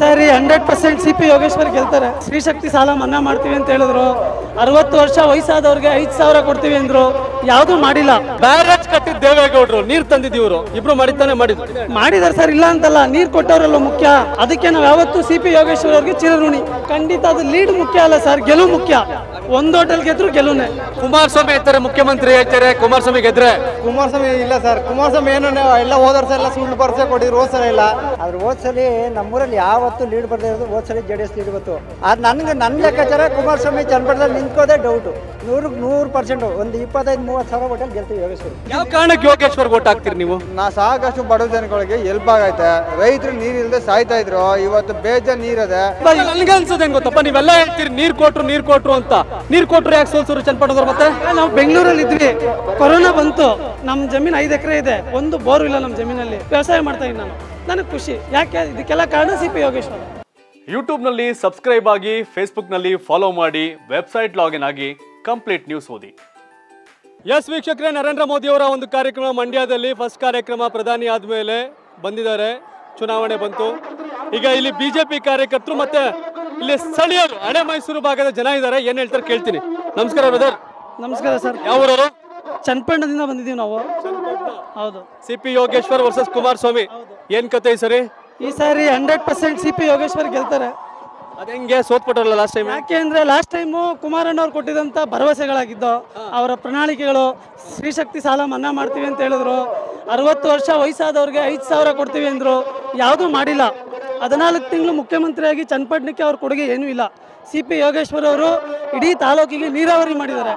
ಸಾರಿ hundred percent C P Yogeshwar ಗೆಲ್ತಾರೆ ಸ್ತ್ರೀಶಕ್ತಿ ಸಾಲ ಮನ್ನಾ ಮಾಡ್ತೀವಿ ಅಂತ ಹೇಳಿದ್ರು ಅರವತ್ತು ವರ್ಷ ವಯಸ್ಸಾದವ್ರಿಗೆ ಐದು ಸಾವಿರ ಕೊಡ್ತೀವಿ ಅಂದ್ರು ಯಾವುದೂ ಮಾಡಿಲ್ಲ ಬ್ಯಾರೇಜ್ ಕಟ್ಟಿದ್ ದೇವೇಗೌಡರು ನೀರ್ ತಂದಿದ್ದೀವ್ರು ಇಬ್ರು ಮಾಡಿದ್ದಾನೆ ಮಾಡಿದ್ರು ಮಾಡಿದಾರೆ ಸರ್ ಇಲ್ಲ ಅಂತಲ್ಲ ನೀರು ಕೊಟ್ಟವರಲ್ಲ ಮುಖ್ಯ ಅದಕ್ಕೆ ನಾವು ಯಾವತ್ತೂ ಸಿ ಪಿ ಯೋಗೇಶ್ವರ್ ಅವ್ರಿಗೆ ಚಿರಋಣಿ ಖಂಡಿತ ಅದು ಲೀಡ್ ಮುಖ್ಯ ಅಲ್ಲ ಸರ್ ಗೆಲುವು ಮುಖ್ಯ ಒಂದು ಹೋಟೆಲ್ ಗೆದ್ರು ಗೆಲುವುನೇ ಕುಮಾರಸ್ವಾಮಿ ಇರ್ತಾರೆ ಮುಖ್ಯಮಂತ್ರಿ ಹೇಳ್ತಾರೆ ಕುಮಾರಸ್ವಾಮಿ ಗೆದ್ರೆ ಕುಮಾರಸ್ವಾಮಿ ಇಲ್ಲ ಸರ್ ಕುಮಾರಸ್ವಾಮಿ ಏನು ಎಲ್ಲ ಹೋದ ವರ್ಷ ಎಲ್ಲ ಸುಳ್ಳು ಭರಸೆ ಕೊಟ್ಟಿದ್ರು ಹೋದ ಸಲ ಇಲ್ಲ ಆದ್ರೆ ಹೋದ್ಸಲಿ ನಮ್ಮೂರಲ್ಲಿ ಯಾವತ್ತೂ ಲೀಡ್ ಬರ್ದೇ ಇರೋದು ಹೋದ್ಸಲಿ ಜೆ ಡಿ ಎಸ್ ಲೀಡ್ ಬಂತು ಅದು ನನಗೆ ನನ್ನ ಲೆಕ್ಕಾಚಾರ ಕುಮಾರಸ್ವಾಮಿ ಚನ್ನಪಟ್ಟಣದಲ್ಲಿ ನಿಂತ್ಕೋದೇ ಡೌಟು ನೂರಕ್ಕೆ ನೂರು ಪರ್ಸೆಂಟು ಒಂದು ಇಪ್ಪತ್ತೈದು ಮೂವತ್ತು ಸಾವಿರ ಹೋಟೆಲ್ ಗೆಲ್ತೀವಿ ಯೋಗೇಶ್ವರಿ ಯಾವ ಕಾರಣಕ್ಕೆ ಯೋಗೇಶ್ವರ್ ಓಟ್ ಹಾಕ್ತೀರಿ ನೀವು ನಾ ಸಾಕಷ್ಟು ಬಡ ಜನಗಳಿಗೆ ಎಲ್ಪ್ ಆಗೈತೆ ರೈತರು ನೀರು ಇಲ್ಲದೆ ಸಾಯ್ತಾ ಇದ್ರು ಇವತ್ತು ಬೇಜಾನ್ ನೀರದೆ ನನ್ಗೆ ಅನ್ಸೋದು ಹೆಂಗ್ ಗೊತ್ತಪ್ಪ ನೀವೆಲ್ಲ ಹೇಳ್ತೀರಿ ನೀರ್ ಕೊಟ್ರು ನೀರ್ ಕೊಟ್ರು ಅಂತ ನೀರ್ ಕೊಟ್ರು ಯಾಕೆ ಸೋಲ್ಸರು ಚನ್ನಪಟ್ಟಣದವ್ರು ಮತ್ತೆ ನಾವು ಬೆಂಗಳೂರಲ್ಲಿ ಇದ್ವಿ ಕೊರೋನಾ ಬಂತು ನಮ್ಮ ಜಮೀನು ಐದು ಎಕರೆ ಇದೆ ಒಂದು ಬೋರು ಇಲ್ಲ ನಮ್ಮ ಜಮೀನಲ್ಲಿ ವ್ಯವಸಾಯ ಮಾಡ್ತಾ ಇದ್ದೀನಿ ನಾನು ನನಗೆ ಖುಷಿ ಯಾಕೆ ಇದಕ್ಕೆಲ್ಲ ಕಾರಣ ಸಿ ಪಿ ಯೋಗೇಶ್ವರ್ ಯೂಟ್ಯೂಬ್ನಲ್ಲಿ ಸಬ್ಸ್ಕ್ರೈಬ್ ಆಗಿ ಫೇಸ್ಬುಕ್ನಲ್ಲಿ ಫಾಲೋ ಮಾಡಿ ವೆಬ್ಸೈಟ್ ಲಾಗಿನ್ ಆಗಿ ಕಂಪ್ಲೀಟ್ ನ್ಯೂಸ್ ಓದಿ ಎಸ್ ವೀಕ್ಷಕರೇ ನರೇಂದ್ರ ಮೋದಿ ಅವರ ಒಂದು ಕಾರ್ಯಕ್ರಮ ಮಂಡ್ಯದಲ್ಲಿ ಫಸ್ಟ್ ಕಾರ್ಯಕ್ರಮ ಪ್ರಧಾನಿ ಆದಮೇಲೆ ಬಂದಿದ್ದಾರೆ ಚುನಾವಣೆ ಬಂತು ಈಗ ಇಲ್ಲಿ ಬಿಜೆಪಿ ಕಾರ್ಯಕರ್ತರು ಮತ್ತೆ ಇಲ್ಲಿ ಸ್ಥಳೀಯರು ಹಳೆ ಮೈಸೂರು ಭಾಗದ ಜನ ಇದ್ದಾರೆ ಏನ್ ಹೇಳ್ತಾರೆ ಕೇಳ್ತೀನಿ ನಮಸ್ಕಾರ ಬ್ರದರ್ ನಮಸ್ಕಾರ ಸರ್ ಯಾವ ಊರವರು ಚನ್ನಪಟ್ಟಣದಿಂದ ಬಂದಿದ್ದೀವಿ ನಾವು ಹೌದು C P Yogeshwar versus Kumaraswamy ಏನ್ ಕತೆ ಈ ಸರಿ ಈ ಸಾರಿ hundred percent C P Yogeshwar ಗೆಲ್ತಾರೆ ಅದಂಗೆ ಸೋತ್ಬಿಟ್ರಲ್ಲ ಲಾಸ್ಟ್ ಟೈಮ್ ಯಾಕೆ ಅಂದ್ರೆ ಲಾಸ್ಟ್ ಟೈಮು ಕುಮಾರಣ್ಣವ್ರು ಕೊಟ್ಟಿದಂಥ ಭರವಸೆಗಳಾಗಿದ್ದು ಅವರ ಪ್ರಣಾಳಿಕೆಗಳು ಸ್ತ್ರೀಶಕ್ತಿ ಸಾಲ ಮನ್ನಾ ಮಾಡ್ತೀವಿ ಅಂತ ಹೇಳಿದ್ರು ಅರವತ್ತು ವರ್ಷ ವಯಸ್ಸಾದವ್ರಿಗೆ ಐದು ಸಾವಿರ ಕೊಡ್ತೀವಿ ಅಂದರು ಯಾವುದೂ ಮಾಡಿಲ್ಲ ಹದಿನಾಲ್ಕು ತಿಂಗಳು ಮುಖ್ಯಮಂತ್ರಿಯಾಗಿ ಚನ್ನಪಟ್ಟಣಕ್ಕೆ ಅವ್ರ ಕೊಡುಗೆ ಏನೂ ಇಲ್ಲ ಸಿ ಪಿ ಯೋಗೇಶ್ವರ್ ಅವರು ಇಡೀ ತಾಲೂಕಿಗೆ ನೀರಾವರಿ ಮಾಡಿದ್ದಾರೆ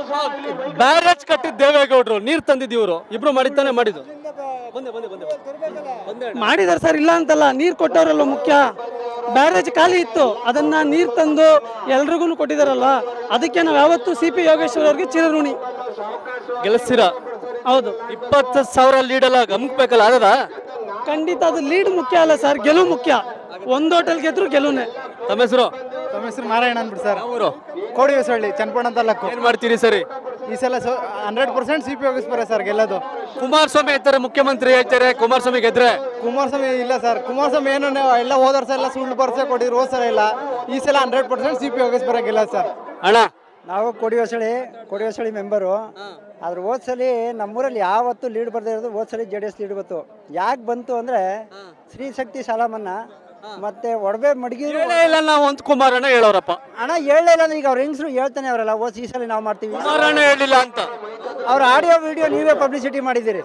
ಬ್ಯಾರೇಜ್ ಕಟ್ಟಿದ್ ದೇವೇಗೌಡರು ನೀರ್ ತಂದಿದ್ದೀವ್ರು ಇಬ್ರು ಮಾಡಿದ್ದಾನೆ ಮಾಡಿದ್ದು ಬಂದೆ ಬಂದೆ ಬಂದೆ ಬಂದೆ ಮಾಡಿದ್ದಾರೆ ಸರ್ ಇಲ್ಲ ಅಂತಲ್ಲ ನೀರು ಕೊಟ್ಟವರಲ್ಲ ಮುಖ್ಯ ಬ್ಯಾರೇಜ್ ಖಾಲಿ ಇತ್ತು ಅದನ್ನ ನೀರು ತಂದು ಎಲ್ರಿಗೂ ಕೊಟ್ಟಿದ್ದಾರಲ್ವ ಅದಕ್ಕೆ ನಾವು ಯಾವತ್ತೂ ಸಿ ಪಿ ಯೋಗೇಶ್ವರ್ ಅವ್ರಿಗೆ ಚಿರಋಣಿ ಗೆಲ್ಲಿಸ್ತೀರಾ ಹೌದು ಇಪ್ಪತ್ತು ಸಾವಿರ ಲೀಡ್ ಎಲ್ಲ ಗಮಕ್ಬೇಕಲ್ಲ ಆಗದ ಖಂಡಿತ ಅದು ಲೀಡ್ ಮುಖ್ಯ ಅಲ್ಲ ಸರ್ ಗೆಲುವು ಮುಖ್ಯ ಒಂದು ಹೋಟೆಲ್ ಗೆದ್ರು ಗೆಲುವುನೇ ತಮ್ಮ ಹೆಸರು ತಮ್ಮ ಹೆಸರು ನಾರಾಯಣ ಅಂದ್ಬಿಟ್ಟು ಸರ್ ಊರು ಕೋಡಿ ಹೊಸಳ್ಳಿ ಚನ್ನಪಟ್ಟಣ ತಾಲೂಕು ಏನ್ ಮಾಡ್ತೀರಿ ಸರಿ ಈ ಸಲ hundred percent C P Yogeshwar sir ಗೆಲ್ಲೋದು ಕುಮಾರಸ್ವಾಮಿ ಇರ್ತಾರೆ ಮುಖ್ಯಮಂತ್ರಿ ಹೇಳ್ತಾರೆ ಕುಮಾರಸ್ವಾಮಿ ಗೆದ್ರೆ ಕುಮಾರಸ್ವಾಮಿ ಇಲ್ಲ ಸರ್ ಕುಮಾರಸ್ವಾಮಿ ಏನು ಎಲ್ಲ ಹೋದ ವರ್ಷ ಎಲ್ಲ ಸುಳ್ಳು ಭರಸೆ ಕೊಟ್ಟಿದ್ರು ಹೋದ ಸಲ ಇಲ್ಲ ಈ ಸಲ hundred percent C P Yogeshwar ಗೆಲ್ಲೋದು ಸರ್ ಅಣ್ಣ ನಾವು ಕೊಡಿ ಹೊಸಳಿ ಕೊಡಿ ಹೊಸಳಿ ಮೆಂಬರು ಆದ್ರೆ ಹೋದ್ಸಲಿ ನಮ್ಮೂರಲ್ಲಿ ಯಾವತ್ತೂ ಲೀಡ್ ಬರ್ದೇ ಇರೋದು ಹೋದ್ಸಲಿ ಜೆ ಡಿ ಎಸ್ ಲೀಡ್ ಬಂತು ಯಾಕೆ ಬಂತು ಅಂದರೆ ಸ್ತ್ರೀಶಕ್ತಿ ಸಾಲ ಮನ್ನಾ ಮತ್ತೆ ಒಡವೆ ಮಡಗಿರು ಹೇಳೇ ಇಲ್ಲ ನಾವು ಅಂತ ಕುಮಾರಣ್ಣ ಹೇಳೋರಪ್ಪ ಹಣ ಹೇಳಲೇ ಇಲ್ಲ ಅಂದ್ರೆ ಈಗ ಅವ್ರ ಹೆಂಗಸರು ಹೇಳ್ತಾನೆ ಅವರಲ್ಲ ಓದ್ ಈ ಸಲ ನಾವು ಮಾಡ್ತೀವಿ ಕುಮಾರಣ್ಣ ಹೇಳಿಲ್ಲ ಅಂತ ಅವ್ರ ಆಡಿಯೋ ವಿಡಿಯೋ ನೀವೇ ಪಬ್ಲಿಸಿಟಿ ಮಾಡಿದ್ದೀರಿ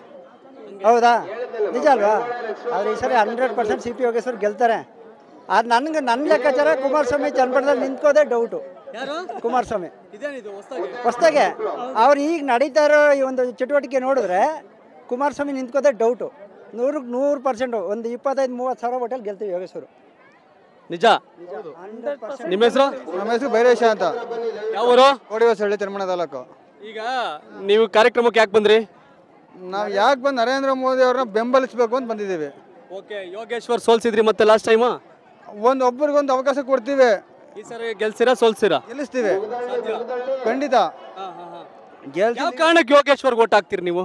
ಹೌದಾ ನಿಜ ಅಲ್ವಾ ಆದರೆ ಈ ಸರಿ hundred percent C P Yogeshwar ಗೆಲ್ತಾರೆ ಅದು ನನಗೆ ನನ್ನ ಲೆಕ್ಕಾಚಾರ ಕುಮಾರಸ್ವಾಮಿ ಚನ್ನಪಟ್ಟಣದಲ್ಲಿ ನಿಂತ್ಕೋದೇ ಡೌಟು ಕುಮಾರಸ್ವಾಮಿ ಹೊಸ್ದಾಗೆ ಅವ್ರು ಈಗ ನಡೀತಾ ಇರೋ ಈ ಒಂದು ಚಟುವಟಿಕೆ ನೋಡಿದ್ರೆ ಕುಮಾರಸ್ವಾಮಿ ನಿಂತ್ಕೋದೇ ಡೌಟು ನೂರಕ್ಕೆ ನೂರು ಪರ್ಸೆಂಟು ಒಂದು ಇಪ್ಪತ್ತೈದು ಮೂವತ್ತು ಸಾವಿರ ಹೋಟೆಲ್ ಗೆಲ್ತೀವಿ ಯೋಗೇಶ್ವರು ನಿಜ ನಿಮ್ಮ ಹೆಸರು ನಮ್ಮ ಹೆಸರು ಬೈರೇಶ ಅಂತ ಯಾವ ಊರು ಕೋಡಿ ಹೊಸಳ್ಳಿ ಚನ್ನಪಟ್ಟಣ ತಾಲೂಕು ಈಗ ನೀವು ಕಾರ್ಯಕ್ರಮಕ್ಕೆ ಯಾಕೆ ಬಂದ್ರಿ ನಾವು ಯಾಕೆ ಬಂದು ನರೇಂದ್ರ ಮೋದಿ ಅವ್ರನ್ನ ಬೆಂಬಲಿಸಬೇಕು ಅಂತ ಬಂದಿದ್ದೀವಿ ಓಕೆ ಯೋಗೇಶ್ವರ್ ಸೋಲ್ಸಿದ್ರಿ ಮತ್ತೆ ಲಾಸ್ಟ್ ಟೈಮ್ ಒಂದು ಒಬ್ಬರಿಗೊಂದು ಅವಕಾಶ ಕೊಡ್ತೀವಿ ಈ ಸರಿ ಗೆಲ್ಸಿರಾ ಸೋಲ್ಸಿರಾ ಗೆಲ್ಲಿಸ್ತೀವಿ ಖಂಡಿತ ಗೆಲ್ಸಿ ಯಾವ ಕಾರಣಕ್ಕೆ ಯೋಗೇಶ್ವರ್ ಓಟ್ ಹಾಕ್ತೀರಿ ನೀವು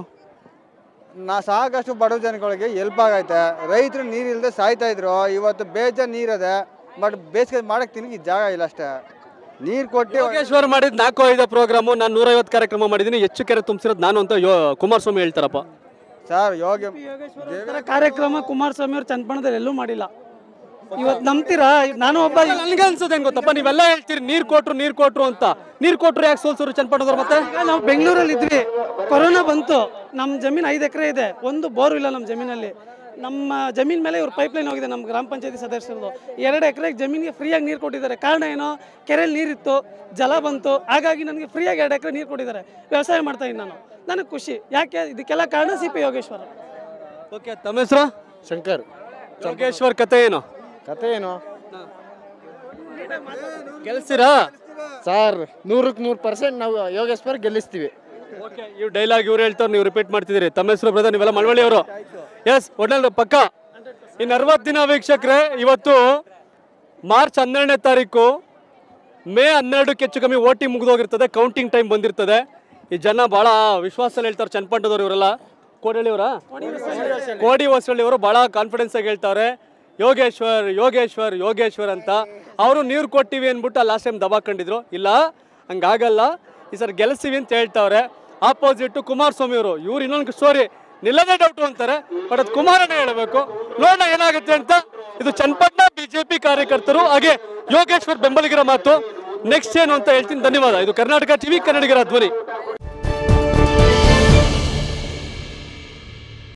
ನಾ ಸಾಕಷ್ಟು ಬಡ ಜನಗಳಿಗೆ ಎಲ್ಪ್ ಆಗೈತೆ ರೈತರು ನೀರು ಇಲ್ಲದೆ ಸಾಯ್ತಾ ಇದ್ರು ಇವತ್ತು ಬೇಜಾನ್ ನೀರದೆ ಬಟ್ ಬೇಸಿಗೆ ಮಾಡಕ್ಕೆ ತಿನ್ನಿಗೆ ಜಾಗ ಇಲ್ಲ ಅಷ್ಟೇ ನೀರು ಕೊಟ್ಟು ಯೋಗೇಶ್ವರ್ ಮಾಡಿದ ನಾಲ್ಕು ಐದು ಪ್ರೋಗ್ರಾಮು ನಾನು ನೂರೈವತ್ತು ಕಾರ್ಯಕ್ರಮ ಮಾಡಿದ್ದೀನಿ ಹೆಚ್ಚು ಕೆರೆ ತುಂಬಿಸಿರೋದು ನಾನು ಅಂತ ಯೋ ಕುಮಾರಸ್ವಾಮಿ ಹೇಳ್ತಾರಪ್ಪ ಸರ್ ಯೋಗ ಥರ ಕಾರ್ಯಕ್ರಮ ಕುಮಾರಸ್ವಾಮಿ ಅವ್ರು ಚನ್ನಪಟ್ಟಣದಲ್ಲಿ ಎಲ್ಲೂ ಮಾಡಿಲ್ಲ ಇವತ್ತು ನಂಬ್ತೀರಾ ನಾನು ಒಬ್ಬ ನನ್ಗೆ ಅನ್ಸೋದು ಹೆಂಗ್ ಗೊತ್ತಪ್ಪ ನೀವೆಲ್ಲ ಹೇಳ್ತೀರಿ ನೀರ್ ಕೊಟ್ರು ನೀರ್ ಕೊಟ್ರು ಅಂತ ನೀರ್ ಕೊಟ್ರು ಯಾಕೆ ಸೋಲ್ಸರು ಚನ್ನಪಟ್ಟಣದವ್ರು ಮತ್ತೆ ಈಗ ನಾವು ಬೆಂಗಳೂರಲ್ಲಿ ಇದ್ವಿ ಕೊರೋನಾ ಬಂತು ನಮ್ಮ ಜಮೀನು ಐದು ಎಕರೆ ಇದೆ ಒಂದು ಬೋರು ಇಲ್ಲ ನಮ್ಮ ಜಮೀನಲ್ಲಿ ನಮ್ಮ ಜಮೀನ್ ಮೇಲೆ ಇವ್ರು ಪೈಪ್ಲೈನ್ ಹೋಗಿದೆ ನಮ್ಮ ಗ್ರಾಮ ಪಂಚಾಯತಿ ಸದಸ್ಯರದು ಎರಡು ಎಕರೆಗೆ ಜಮೀನಿಗೆ ಫ್ರೀಯಾಗಿ ನೀರು ಕೊಟ್ಟಿದ್ದಾರೆ ಕಾರಣ ಏನೋ ಕೆರೆಯಲ್ಲಿ ನೀರಿತ್ತು ಜಲ ಬಂತು ಹಾಗಾಗಿ ನನಗೆ ಫ್ರೀಯಾಗಿ ಎರಡು ಎಕರೆ ನೀರು ಕೊಟ್ಟಿದ್ದಾರೆ ವ್ಯವಸಾಯ ಮಾಡ್ತಾ ಇದ್ದೀನಿ ನಾನು ನನಗೆ ಖುಷಿ ಯಾಕೆ ಇದಕ್ಕೆಲ್ಲ ಕಾರಣ ಸಿ ಪಿ ಯೋಗೇಶ್ವರ ಓಕೆ ತಮ್ಮ ಹೆಸರು ಶಂಕರ್ ಯೋಗೇಶ್ವರ್ ಕತೆ ಏನು ಕತೆ ಏನು ಗೆಲ್ಸಿರಾ ಸರ್ ನೂರಕ್ಕೆ ನೂರು ಪರ್ಸೆಂಟ್ ನಾವು ಯೋಗೇಶ್ವರ್ ಗೆಲ್ಲಿಸ್ತೀವಿ ಓಕೆ ಇವ್ ಡೈಲಾಗ್ ಇವ್ರು ಹೇಳ್ತಾರೆ ನೀವು ರಿಪೀಟ್ ಮಾಡ್ತಿದ್ದೀರಿ ತಮ್ಮ ಹೆಸರು ಬ್ರದರ್ ನೀವೆಲ್ಲ ಮಳವಳ್ಳಿ ಅವರು ಎಸ್ ಒಟ್ನಲ್ಲಿ ಪಕ್ಕ ಇನ್ನು ಅರವತ್ತು ದಿನ ವೀಕ್ಷಕರೇ ಇವತ್ತು ಮಾರ್ಚ್ ಹನ್ನೆರಡನೇ ತಾರೀಕು ಮೇ ಹನ್ನೆರಡಕ್ಕೆ ಹೆಚ್ಚು ಕಮ್ಮಿ ಓಟಿ ಮುಗಿದೋಗಿರ್ತದೆ ಕೌಂಟಿಂಗ್ ಟೈಮ್ ಬಂದಿರ್ತದೆ ಈ ಜನ ಭಾಳ ವಿಶ್ವಾಸದಲ್ಲಿ ಹೇಳ್ತಾರೆ ಚನ್ನಪಟ್ಟಣದವ್ರು ಇವರೆಲ್ಲ ಕೋಡಳ್ಳಿ ಅವರ ಕೋಡಿ ಹೊಸಳ್ಳಿ ಅವರು ಭಾಳ ಕಾನ್ಫಿಡೆನ್ಸ್ ಆಗಿ ಹೇಳ್ತಾರೆ ಯೋಗೇಶ್ವರ್ ಯೋಗೇಶ್ವರ್ ಯೋಗೇಶ್ವರ್ ಅಂತ ಅವರು ನೀರು ಕೊಟ್ಟಿವಿ ಅಂದ್ಬಿಟ್ಟು ಲಾಸ್ಟ್ ಟೈಮ್ ದಬಾಕೊಂಡಿದ್ರು ಇಲ್ಲ ಹಂಗಾಗಲ್ಲ ಈ ಸರ್ ಗೆಲ್ಸಿವಿ ಅಂತ ಹೇಳ್ತಾವ್ರೆ ಆಪೋಸಿಟ್ ಕುಮಾರಸ್ವಾಮಿ ಅವರು ಇವ್ರು ಇನ್ನೊಂದು ಸ್ಟೋರಿ ನಿಲ್ಲದೇ ಡೌಟು ಅಂತಾರೆ ಬಟ್ ಅದು ಕುಮಾರನೇ ಹೇಳಬೇಕು ನೋಡೋಣ ಏನಾಗುತ್ತೆ ಅಂತ ಇದು ಚನ್ನಪಟ್ಟಣ ಬಿಜೆಪಿ ಕಾರ್ಯಕರ್ತರು ಹಾಗೆ ಯೋಗೇಶ್ವರ್ ಬೆಂಬಲಿಗರ ಮಾತು ನೆಕ್ಸ್ಟ್ ಏನು ಅಂತ ಹೇಳ್ತೀನಿ ಧನ್ಯವಾದ ಇದು ಕರ್ನಾಟಕ ಟಿವಿ ಕನ್ನಡಿಗರ ಧ್ವನಿ